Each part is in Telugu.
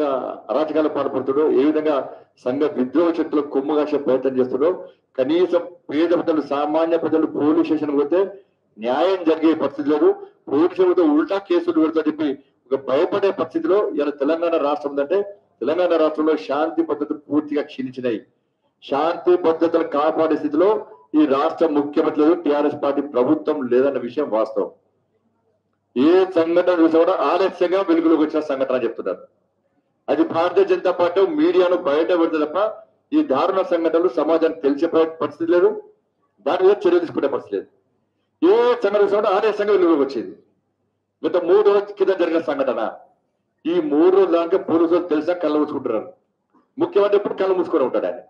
అరాచకాలు పాల్పడుతుండో ఏ విధంగా సంఘ విద్రోహ శక్తులు కొమ్ము కాసే ప్రయత్నం చేస్తుండో కనీసం పేద ప్రజలు సామాన్య ప్రజలు పోలీస్ స్టేషన్ పోతే న్యాయం జరిగే పరిస్థితి లేదు పోలీసులతో ఉల్టా కేసులు పెడతా చెప్పి ఒక భయపడే పరిస్థితిలో ఇలా తెలంగాణ రాష్ట్రం ఉందంటే తెలంగాణ రాష్ట్రంలో శాంతి పద్ధతులు పూర్తిగా క్షీణించినాయి శాంతి భద్రతలు కాపాడే స్థితిలో ఈ రాష్ట్ర ముఖ్యమంత్రి లేదు టిఆర్ఎస్ పార్టీ ప్రభుత్వం లేదన్న విషయం వాస్తవం ఏ సంఘటన చూసా కూడా ఆలస్యంగా వెలుగులోకి వచ్చిన సంఘటన చెప్తున్నారు అది భారతీయ జనతా పార్టీ మీడియాను బయట పెడితే తప్ప ఈ దారుణ సంఘటనలు సమాజానికి తెలిసే ప- పరిస్థితి లేదు దాని మీద చర్య తీసుకునే పరిస్థితి లేదు ఏ సంఘటన చూసా కూడా ఆలస్యంగా వెలుగులోకి వచ్చింది గత మూడు రోజుల కింద జరిగిన సంఘటన ఈ మూడు రోజుల దాకా పోలీసులు తెలిసా కళ్ళు మూసుకుంటున్నారు ముఖ్యమంత్రి ఎప్పుడు కళ్ళు మూసుకొని ఉంటాడు ఆయన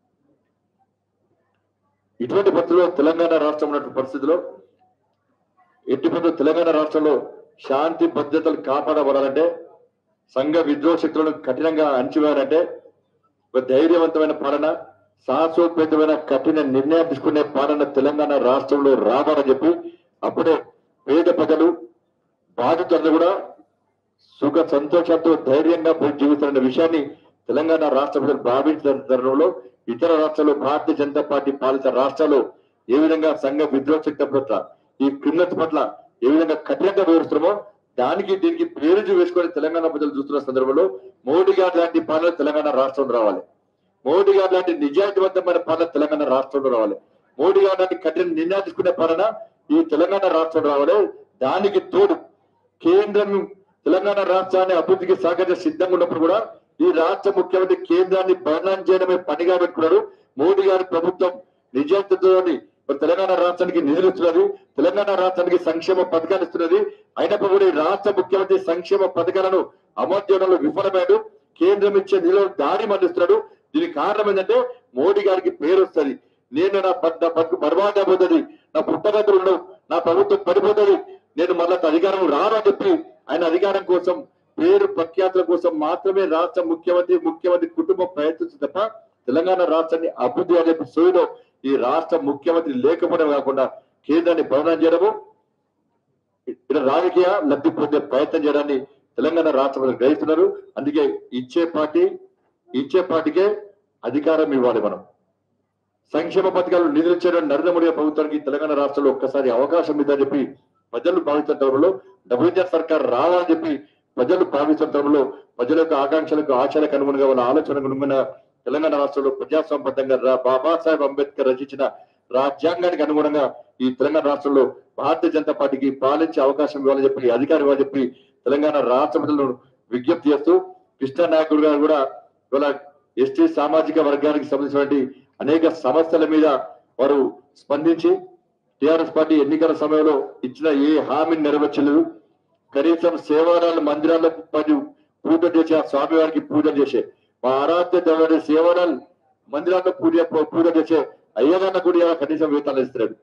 ఇటువంటి పరిస్థితుల్లో తెలంగాణ రాష్ట్రం ఉన్నటువంటి పరిస్థితిలో ఎట్టి పరిస్థితుల్లో తెలంగాణ రాష్ట్రంలో శాంతి భద్రతలు కాపాడబడాలంటే సంఘ విద్రోహ శక్తులను కఠినంగా అణచివేయాలంటే ఒక ధైర్యవంతమైన పాలన సాహసోపేతమైన కఠిన నిర్ణయం తీసుకునే పాలన తెలంగాణ రాష్ట్రంలో రావాలని చెప్పి అప్పుడే పేద ప్రజలు బాధితులను కూడా సుఖ సంతోషంతో ధైర్యంగా పోయి జీవిస్తున్న విషయాన్ని తెలంగాణ రాష్ట్ర ప్రజలు భావించిన తరుణంలో ఇతర రాష్ట్రాల్లో భారతీయ జనతా పార్టీ పాలిత రాష్ట్రాల్లో ఏ విధంగా సంఘ విద్రోహ శక్తి పట్ల ఈ క్రిమినల్స్ పట్ల ఏ విధంగా కఠినంగా వివరిస్తున్నామో దానికి దీనికి పేరు వేసుకొని తెలంగాణ ప్రజలు చూస్తున్న సందర్భంలో మోడీ గారు లాంటి పాలన తెలంగాణ రాష్ట్రంలో రావాలి మోడీ గారు లాంటి నిజాయితీవంతమైన పాలన తెలంగాణ రాష్ట్రంలో రావాలి మోడీ గారు లాంటి కఠిన నిర్ణయాలు తీసుకునే పాలన ఈ తెలంగాణ రాష్ట్రంలో రావాలి దానికి తోడు కేంద్రం తెలంగాణ రాష్ట్రాన్ని అభివృద్ధికి సహకరించే సిద్ధంగా ఉన్నప్పుడు కూడా ఈ రాష్ట్ర ముఖ్యమంత్రి కేంద్రాన్ని బదనాం చేయడమే పనిగా పెట్టుకున్నారు మోడీ గారి ప్రభుత్వం నిజాయితీతోని మరి తెలంగాణ రాష్ట్రానికి నిధులు ఇస్తున్నది తెలంగాణ రాష్ట్రానికి సంక్షేమ పథకాలు ఇస్తున్నది అయినప్పుడు కూడా ఈ రాష్ట్ర ముఖ్యమంత్రి సంక్షేమ పథకాలను అమలు చేయడంలో విఫలమయ్యాడు కేంద్రం ఇచ్చే నిధులను దారి మళ్లిస్తున్నాడు దీనికి కారణం ఏంటంటే మోడీ గారికి పేరు వస్తుంది నేను నా ప- నా బతుకు బర్బాద్ అయిపోతుంది నా పుట్టగతులు ఉండవు నా ప్రభుత్వం పడిపోతుంది నేను మళ్ళా అధికారం రాను అని చెప్పి ఆయన అధికారం కోసం పేరు ప్రఖ్యాతుల కోసం మాత్రమే రాష్ట్ర ముఖ్యమంత్రి ముఖ్యమంత్రి కుటుంబం ప్రయత్నిస్తుంది తప్ప తెలంగాణ రాష్ట్రాన్ని అభివృద్ధి అనే సోయిలో ఈ రాష్ట్ర ముఖ్యమంత్రి లేకపోవడం కాకుండా కేంద్రాన్ని భవనం చేయడము ఇక్కడ రాజకీయ లబ్ధి పొందే ప్రయత్నం చేయడాన్ని తెలంగాణ రాష్ట్ర ప్రజలు గ్రహిస్తున్నారు అందుకే ఇచ్చే పార్టీ ఇచ్చే పార్టీకే అధికారం ఇవ్వాలి మనం సంక్షేమ పథకాలు నిధులు చేయడం నరేంద్ర మోడీ ప్రభుత్వానికి తెలంగాణ రాష్ట్రంలో ఒక్కసారి అవకాశం ఇద్దని చెప్పి ప్రజలు భావిస్తున్న తరంలో డబ్ల్యూజర్ సర్కార్ రావాలని చెప్పి ప్రజలు భావిస్తున్న తరంలో ప్రజల యొక్క ఆకాంక్షలకు ఆశలకు అనుగుణంగా వాళ్ళ ఆలోచనకు అనుగుణంగా తెలంగాణ రాష్ట్రంలో ప్రజాస్వామ్యబద్ధంగా రా- బాబాసాహెబ్ అంబేద్కర్ రచించిన రాజ్యాంగానికి అనుగుణంగా ఈ తెలంగాణ రాష్ట్రంలో భారతీయ జనతా పార్టీకి పాలించే అవకాశం ఇవ్వాలని చెప్పి అధికారం ఇవ్వాలని చెప్పి తెలంగాణ రాష్ట్ర ప్రజలను విజ్ఞప్తి చేస్తూ కృష్ణ నాయకుడు గారు కూడా ఇవాళ ఎస్టీ సామాజిక వర్గానికి సంబంధించినటువంటి అనేక సమస్యల మీద వారు స్పందించి టిఆర్ఎస్ పార్టీ ఎన్నికల సమయంలో ఇచ్చిన ఏ హామీని నెరవేర్చలేదు కనీసం సేవారాల మందిరాల్లో పది పూజ చేసి ఆ స్వామి వారికి పూజ చేసే మా ఆరాధ్య దేవుడి సేవారాలు మందిరాల్లో పూజ పూజ చేసే అయ్యగారిన కూడా ఇలా కనీసం వేతనాలు ఇస్తున్నాడు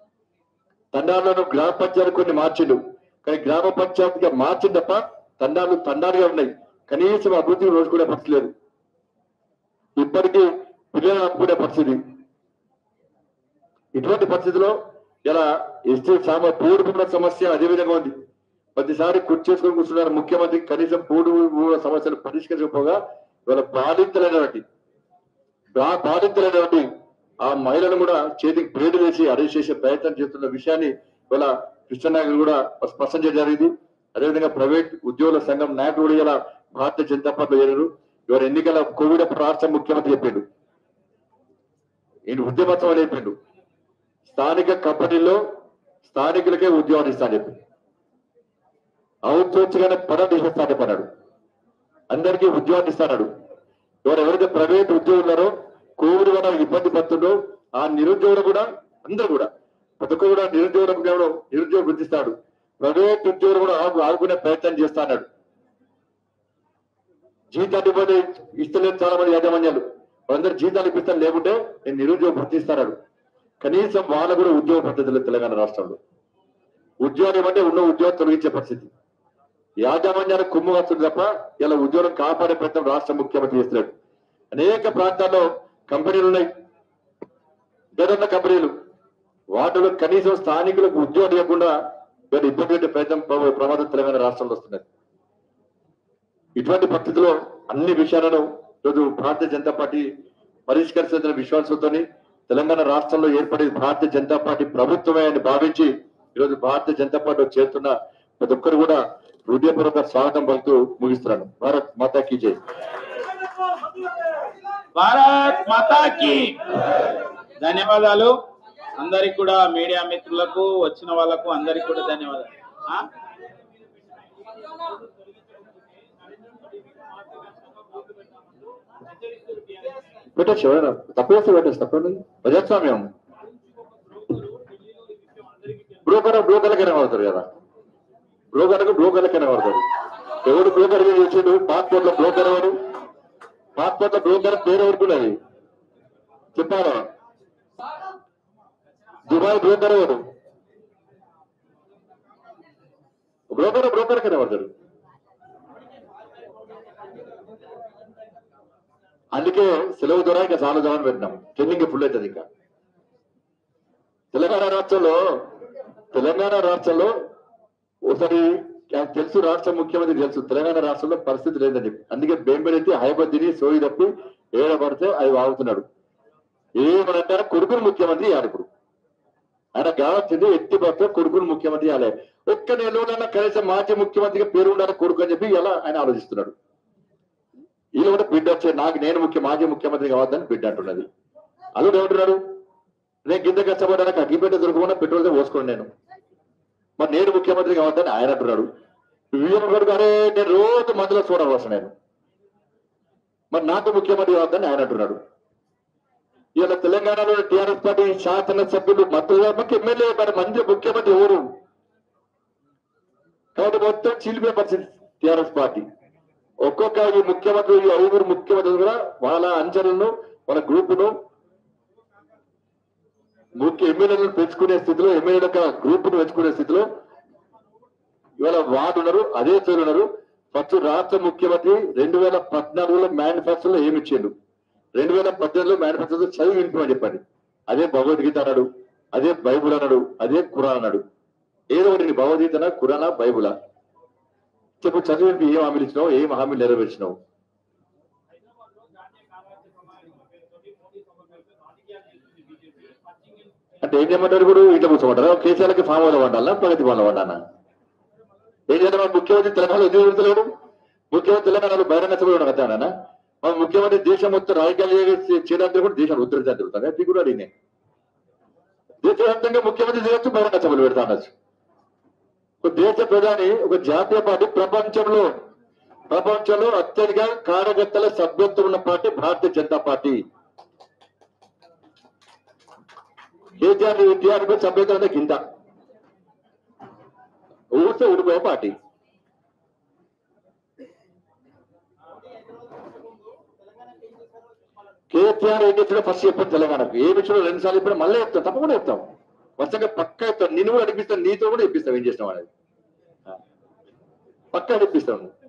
తండాలను గ్రామ పంచాయతీ కొన్ని మార్చిండు కానీ గ్రామ పంచాయతీగా మార్చింది తప్ప తండాలు తండాలుగా ఉన్నాయి కనీసం అభివృద్ధి రోజు కూడా పరిస్థితి లేదు ఇప్పటికీ పిల్లలు అమ్ముకునే పరిస్థితి ఇటువంటి పరిస్థితిలో ఇలా ఎస్టీ సామ పూడు భూముల సమస్య అదే విధంగా ఉంది ప్రతిసారి కుర్చీ చేసుకొని కూర్చున్నారు ముఖ్యమంత్రి కనీసం పూడు భూముల సమస్యలు పరిష్కరించకపోగా ఇవాళ బాధితులైనటువంటి బా- బాధితులైనటువంటి ఆ మహిళను కూడా చేతికి ప్రేడు వేసి అరెస్ట్ చేసే ప్రయత్నం చేస్తున్న విషయాన్ని ఇవాళ కృష్ణనాయకులు కూడా స్పష్టం చేయడం జరిగింది అదేవిధంగా ప్రైవేట్ ఉద్యోగుల సంఘం నాయకులు కూడా ఇలా భారతీయ జనతా పార్టీ చేరారు ఇవాళ ఎన్నికల కోవిడ్ అప్పుడు రాష్ట్ర ముఖ్యమంత్రి చెప్పాడు ఈయన ఉద్యమత్వం అని చెప్పిండు స్థానిక కంపెనీల్లో స్థానికులకే ఉద్యోగాలు ఇస్తాను చెప్పి అవుట్ సోర్స్ గానే పని తీసేస్తాను చెప్పన్నాడు అందరికీ ఉద్యోగాలు ఇస్తాడు ఎవరు ఎవరైతే ప్రైవేట్ ఉద్యోగులు ఉన్నారో కోవిడ్ వల్ల ఇబ్బంది పడుతుండో ఆ నిరుద్యోగులు కూడా అందరూ కూడా ప్రతి ఒక్కరు కూడా నిరుద్యోగులకు కేవలం నిరుద్యోగం గుర్తిస్తాడు ప్రైవేట్ ఉద్యోగులు కూడా ఆగు ఆదుకునే ప్రయత్నం చేస్తా అన్నాడు జీతాలు ఇవ్వని ఇస్తలేదు చాలా మంది యాజమాన్యాలు వాళ్ళందరూ జీతాలు ఇప్పిస్తాను లేకుంటే నేను నిరుద్యోగం గుర్తిస్తాడు కనీసం వాళ్ళ కూడా ఉద్యోగ పద్ధతులు తెలంగాణ రాష్ట్రంలో ఉద్యోగం ఇవ్వంటే ఉన్న ఉద్యోగం తొలగించే పరిస్థితి యాజమాన్యానికి కుమ్ము వస్తుంది తప్ప ఇలా ఉద్యోగం కాపాడే ప్రయత్నం రాష్ట్ర ముఖ్యమంత్రి చేస్తున్నాడు అనేక ప్రాంతాల్లో కంపెనీలు ఉన్నాయి జగన్న కంపెనీలు వాటిలో కనీసం స్థానికులకు ఉద్యోగం ఇవ్వకుండా వీళ్ళు ఇబ్బంది పెట్టే ప్రయత్నం ప్ర- ప్రమాదం తెలంగాణ రాష్ట్రంలో వస్తున్నది ఇటువంటి పరిస్థితిలో అన్ని విషయాలను ఈరోజు భారతీయ జనతా పార్టీ పరిష్కరిస్తున్న విశ్వాసంతో తెలంగాణ రాష్ట్రంలో ఏర్పడే భారతీయ జనతా పార్టీ ప్రభుత్వమే అని భావించి ఈరోజు భారతీయ జనతా పార్టీలో చేరుతున్న ప్రతి ఒక్కరు కూడా హృదయపూర్వక స్వాగతం పలుకుతూ ముగిస్తున్నాను భారత్ మాతా కీ జై భారత్ మాతాకి ధన్యవాదాలు అందరికి కూడా మీడియా మిత్రులకు వచ్చిన వాళ్ళకు అందరికి కూడా ధన్యవాదాలు ఆ? పెట్టచ్చు ఎవరైనా తప్పేస్తే పెట్టచ్చు తప్పండి ప్రజాస్వామ్యం బ్రోకర్ బ్రోకర్లకైనా వాడతారు కదా బ్రోకర్కు బ్రోకర్లకైనా వాడతారు ఎవడు బ్రోకర్ వచ్చిండు పాస్పోర్ట్ లో బ్రోకర్ ఎవరు పాస్పోర్ట్ లో బ్రోకర్ పేరు ఎవరికి ఉన్నది చెప్పారా దుబాయ్ బ్రోకర్ ఎవరు బ్రోకర్ బ్రోకర్ కైనా వాడతారు అందుకే సెలవు ద్వారా ఇంకా చాలా జవాన్ పెట్టినాం ట్రైనింగ్ ఫుల్ అవుతుంది ఇంకా తెలంగాణ రాష్ట్రంలో తెలంగాణ రాష్ట్రంలో ఒకసారి నాకు తెలుసు రాష్ట్ర ముఖ్యమంత్రి తెలుసు తెలంగాణ రాష్ట్రంలో పరిస్థితి లేదని చెప్పి అందుకే బేంబెడెత్తి హైబద్దిని సోయి తప్పి ఏడ పడితే అవి వాగుతున్నాడు ఏమనంటారా కొడుకును ముఖ్యమంత్రి ఇవ్వాలి ఇప్పుడు ఆయన కావాల్సింది ఎట్టి పడితే కొడుకును ముఖ్యమంత్రి ఇవ్వాలి ఒక్క నెలలోనన్నా కనీసం మాజీ ముఖ్యమంత్రిగా పేరు ఉండాలి కొడుకు అని చెప్పి ఇలా ఆయన ఆలోచిస్తున్నాడు వీళ్ళు కూడా బిడ్డ వచ్చే నాకు నేను ముఖ్య మాజీ ముఖ్యమంత్రి కావద్దని బిడ్డ అంటున్నది అల్లుడు ఏమంటున్నాడు నేను కింద కష్టపడ్డాక అగ్గిపెట్ట దొరకకుండా పెట్రోల్ తో పోసుకోండి నేను మరి నేను ముఖ్యమంత్రి కావద్దని ఆయన అంటున్నాడు విజయన్ గారు అరే నేను రోజు మందులో చూడవలసిన నేను మరి నాకు ముఖ్యమంత్రి కావద్దని ఆయన అంటున్నాడు ఇవాళ తెలంగాణలో టీఆర్ఎస్ పార్టీ శాసనసభ్యులు మంత్రులు ఎమ్మెల్యే మరి మంచి ముఖ్యమంత్రి ఎవరు కాబట్టి మొత్తం చీలిపోయే పరిస్థితి టీఆర్ఎస్ పార్టీ ఒక్కొక్క ఈ ముఖ్యమంత్రి ఈ ఐదుగురు ముఖ్యమంత్రులు కూడా వాళ్ళ అంచనలను వాళ్ళ గ్రూపును ముఖ్య ఎమ్మెల్యేలను పెంచుకునే స్థితిలో ఎమ్మెల్యేల యొక్క గ్రూపును పెంచుకునే స్థితిలో ఇవాళ వాడు ఉన్నారు అదే చోరు ఉన్నారు ఫస్ట్ రాష్ట్ర ముఖ్యమంత్రి రెండు వేల పద్నాలుగులో మేనిఫెస్టోలో ఏమి ఇచ్చిండు రెండు వేల పద్దెనిమిదిలో మేనిఫెస్టోలో చదివి వినిపించమని చెప్పండి అదే భగవద్గీత అన్నాడు అదే బైబుల్ అన్నాడు అదే ఖురాన్ అన్నాడు ఏదో ఒకటి నీ భగవద్గీతనా ఖురానా బైబులా చెప్పు చదివింపి ఏం హామీలు ఇచ్చినావు ఏం హామీలు నెరవేర్చినావు అంటే ఏం చేయమంటారు ఇప్పుడు ఇట్లా కూర్చోమంటారా కేసీఆర్కి ఫామ్ హౌస్ వండాలా ప్రగతి భవన్లో వండాలా ఏం చేద్దాం మన ముఖ్యమంత్రి తెలంగాణలో ఎందుకు పెడతలేడు ముఖ్యమంత్రి తెలంగాణలో బహిరంగ సభలో కట్టాడనా మన ముఖ్యమంత్రి దేశం మొత్తం రాజకీయాలు చేయడానికి కూడా దేశాన్ని ఉద్ధరించాలి తిరుగుతాను అది కూడా అడిగినాయి దేశవ్యాప్తంగా ముఖ్యమంత్రి చేయొచ్చు బహిరంగ సభలు పెడతా అనొచ్చు ఒక దేశ ప్రధాని ఒక జాతీయ పార్టీ ప్రపంచంలో ప్రపంచంలో అత్యధిక కార్యకర్తల సభ్యత్వం ఉన్న పార్టీ భారతీయ జనతా పార్టీ కేటీఆర్ టీఆర్పీ సభ్యత్వం అంటే కింద ఊరితే ఊడిపోయే పార్టీ కేటీఆర్ ఏం చేసినా ఫస్ట్ చెప్పాను తెలంగాణకు ఏ విషయంలో రెండు సార్లు చెప్పినా మళ్ళీ చెప్తాం తప్పకుండా చెప్తాం వరుసగా పక్క చెప్తాం నిన్ను కూడా అనిపిస్తాను నీతో కూడా ఇప్పిస్తాం ఏం చేసినావు అనేది పక్క అనిపిస్తాను